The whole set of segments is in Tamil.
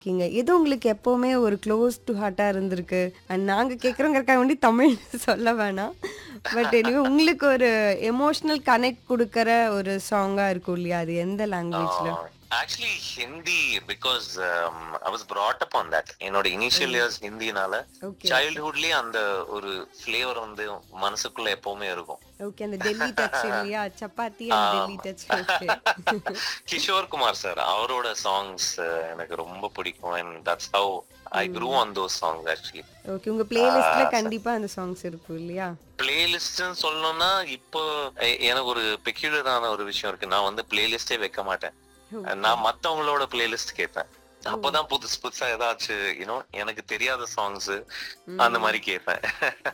இருக்கீங்க எது உங்களுக்கு எப்பவுமே ஒரு க்ளோஸ் டு ஹார்ட்டா இருந்திருக்கு அண்ட் நாங்க கேட்குறோங்கிறக்காக வேண்டி தமிழ் சொல்ல வேணாம் பட் எனிவே உங்களுக்கு ஒரு எமோஷனல் கனெக்ட் கொடுக்கற ஒரு சாங்கா இருக்கும் இல்லையா அது எந்த லாங்குவேஜ்ல actually Hindi because I was brought up on that என்னோட இனிஷியல் இயர்ஸ் ஹிந்தினால ஓகே சைல்ட்ஹுட்லயே அந்த ஒரு ஃபிளேவர் வந்து மனசுக்குள்ள எப்பவுமே இருக்கும் ஓகே அந்த டெல்லி டச் இல்லையா chapati and Delhi touch okay Kishore Kumar sir அவரோட சாங்ஸ் எனக்கு ரொம்ப பிடிக்கும் and that's how I grew on those songs actually okay உங்க பிளேலிஸ்ட்ல கண்டிப்பா அந்த சாங்ஸ் இருக்கும் இல்லையா பிளேலிஸ்ட்னு சொல்லணும்னா இப்போ எ- எனக்கு ஒரு பெக்யூலரான ஒரு விஷயம் இருக்கு நான் வந்து பிளேலிஸ்டே வைக்க மாட்டேன் நான் மத்தவங்களோட பிளேலிஸ்ட் கேட்பேன் அப்பதான் புதுசு புதுசா ஏதாச்சும் யூனோ எனக்கு தெரியாத சாங்ஸ் அந்த மாதிரி கேட்பேன்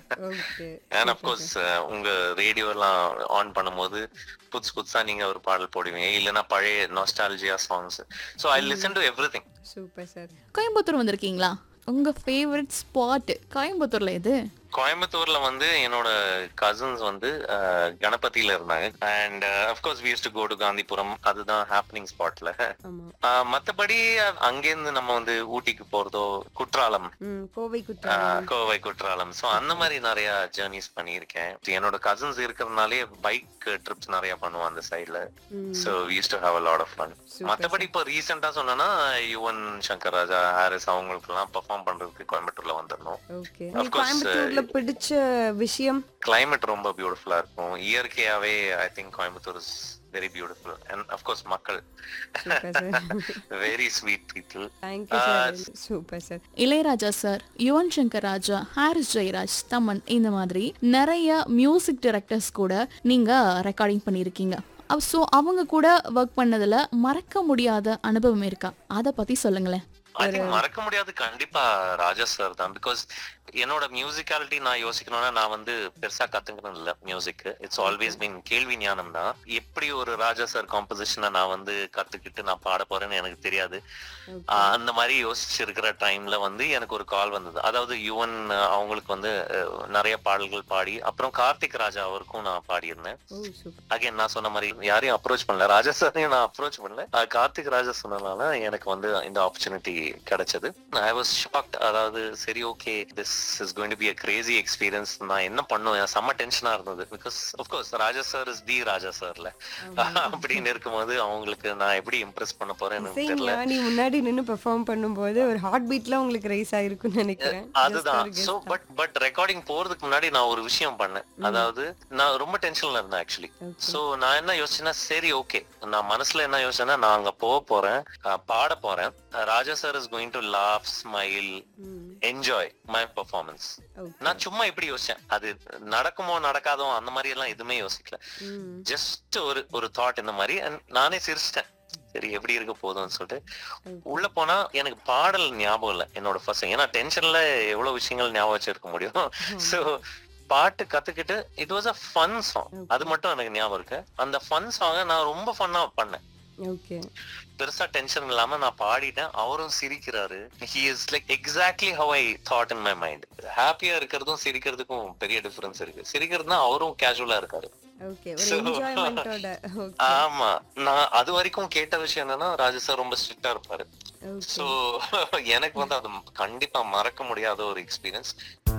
ஓகே அண்ட் அப்கோர்ஸ் உங்க ரேடியோ எல்லாம் ஆன் பண்ணும்போது புதுசு புதுசா நீங்க ஒரு பாடல் போடுவீங்க இல்லைன்னா பழைய nostalgia songs so I listen to every thing super sir Coimbatore வந்திருக்கீங்களா உங்க ஃபேவரட் ஸ்பாட் கோயம்புத்தூர்ல எது கோயம்புத்தூர்ல வந்து என்னோட கசின்ஸ் வந்து அஹ், கணபதியில இருந்தாங்க and of course we do go to Gandhipuram அதுதான் ஹாப்பனிங் ஸ்பாட்ல ஆமா மத்தபடி அஹ், அங்கேருந்து நம்ம வந்து ஊட்டிக்கு போறதோ குற்றாலம் ம் கோவை அஹ், குற்றாலம் கோவை குற்றாலம் சோ அந்த மாதிரி நிறைய ஜேர்னிஸ் பண்ணியிருக்கேன் என்னோட கசின்ஸ் இருக்கிறதுனாலே பைக் ட்ரிப்ஸ் நிறைய பண்ணுவோம் அந்த சைடுல ம் so used to have a lot of fun Super, மத்தபடி இப்போ ரீசெண்டா சொன்னா யுவன் சங்கர் ராஜா ஹாரிஸ் அவங்களுக்கு எல்லாம் பெர்ஃபார்ம் பண்றதுக்கு கோயம்புத்தூர்ல வந்துடணும் ஓகே Of உங்களுக்கு course, கோயம்புத்தூர்ல பிடிச்ச விஷயம் கிளைமேட் ரொம்ப பியூட்டிஃபுல்லா இருக்கும் இயற்கையாவே I think Coimbatore is very beautiful and of course மக்கள் super sir very sweet people thank you sir super sir Ilaiyaraaja sir Yuvan Shankar Raja Harris Jayaraj Thaman இந்த மாதிரி நிறைய மியூசிக் டைரக்டர்ஸ் கூட நீங்க ரெக்கார்டிங் பண்ணியிருக்கீங்க ஸோ அவங்க கூட ஒர்க் பண்ணதுல மறக்க முடியாத அனுபவம் இருக்கா அதை பத்தி சொல்லுங்களேன் ஐ திங்க் மறக்க முடியாது கண்டிப்பா ராஜா சார் தான் பிகாஸ் என்னோட மியூசிக்காலிட்டி நான் யோசிக்கணும்னா நான் வந்து பெருசா கத்துக்கணும் இல்ல மியூசிக் இட்ஸ் ஆல்வேஸ் மீன் கேள்வி ஞானம் தான் எப்படி ஒரு ராஜா சார் காம்போசிஷனை நான் வந்து கத்துக்கிட்டு நான் பாட போறேன்னு எனக்கு தெரியாது ஆஹ் அந்த மாதிரி யோசிச்சிருக்கிற டைம்ல வந்து எனக்கு ஒரு கால் வந்தது அதாவது யுவன் அஹ், அவங்களுக்கு வந்து அஹ், நிறைய பாடல்கள் பாடி அப்புறம் கார்த்திக் ராஜா அவருக்கும் நான் பாடியிருந்தேன் ஓ சூப்பர் அகைன் நான் சொன்ன மாதிரி யாரையும் அப்ரோச் பண்ணல ராஜா சாரையும் நான் அப்ரோச் பண்ணல அஹ் கார்த்திக் ராஜா சொன்னனால எனக்கு வந்து இந்த ஆப்பர்ச்சுனிட்டி கிடைச்சது ஐ வாஸ் ஷாக்ட் அதாவது சரி okay this is going to be a crazy experience நான் என்ன பண்ணுவேன் செம்ம டென்ஷனா இருந்தது because course Raja sir is the Raja சார்ல அப்படின்னு இருக்கும்போது அவங்களுக்கு நான் எப்படி இம்ப்ரெஸ் பண்ண போறேன்னு இசை தெரியல ஞானி முன்னாடி நின்னு பெர்ஃபார்ம் பண்ணும்போது ஒரு ஹார்ட் பீட்ல உங்களுக்கு ரைஸ் ஆயிருக்கும்னு நினைக்கிறேன் அதுதான் சோ பட் பட் ரெக்கார்டிங் போறதுக்கு முன்னாடி நான் ஒரு விஷயம் பண்ணேன் அதாவது நான் ரொம்ப டென்ஷன்ல இருந்தேன் ஆக்சுவலி சோ நான் என்ன யோசிச்சேன்னா சரி ஓகே நான் மனசுல என்ன யோசிச்சேன்னா நான் அங்க போக போறேன் அஹ் பாட போறேன் Raja sir is going to laugh smile enjoy my performance நான் சும்மா இப்படி யோசிச்சேன் அது நடக்குமோ நடக்காதோ அந்த மாதிரி எல்லாம் எதுவுமே யோசிக்கல ஜஸ்ட் ஒரு ஒரு தாட் இந்த மாதிரி and நானே சிரிச்சிட்டேன் சரி எப்படி இருக்க போதும்னு சொல்லிட்டு உள்ள போனா எனக்கு பாடல் ஞாபகம் இல்லை என்னோட ஃபர்ஸ்ட் ஏன்னா டென்ஷன்ல எவ்வளவு விஷயங்கள் ஞாபகம் வச்சிருக்க முடியும் சோ பாட்டு கத்துக்கிட்டு it was a fun song அது மட்டும் எனக்கு ஞாபகம் இருக்கு அந்த ஃபன் சாங்கை நான் ரொம்ப ஃபன்னா பண்ணேன் ஓகே பெருசா டென்ஷன் இல்லாம நான் பாடிட்டேன் அவரும் சிரிக்கிறாரு he is like exactly how I thought in my mind ஹாப்பியா இருக்கிறதும் சிரிக்கிறதுக்கும் பெரிய டிஃபரன்ஸ் இருக்கு சிரிக்கிறதுனா அவரும் கேஷுவலா இருக்காரு ஓகே ஒரு So- என்ஜாய்மெண்டோட ஓகே ஆமா நான் அது வரைக்கும் கேட்ட விஷயம் என்னன்னா ராஜா சார் ரொம்ப ஸ்ட்ரிக்டா இருப்பாரு ஓகே சோ எனக்கு வந்து அது கண்டிப்பா மறக்க முடியாத ஒரு எக்ஸ்பீரியன்ஸ்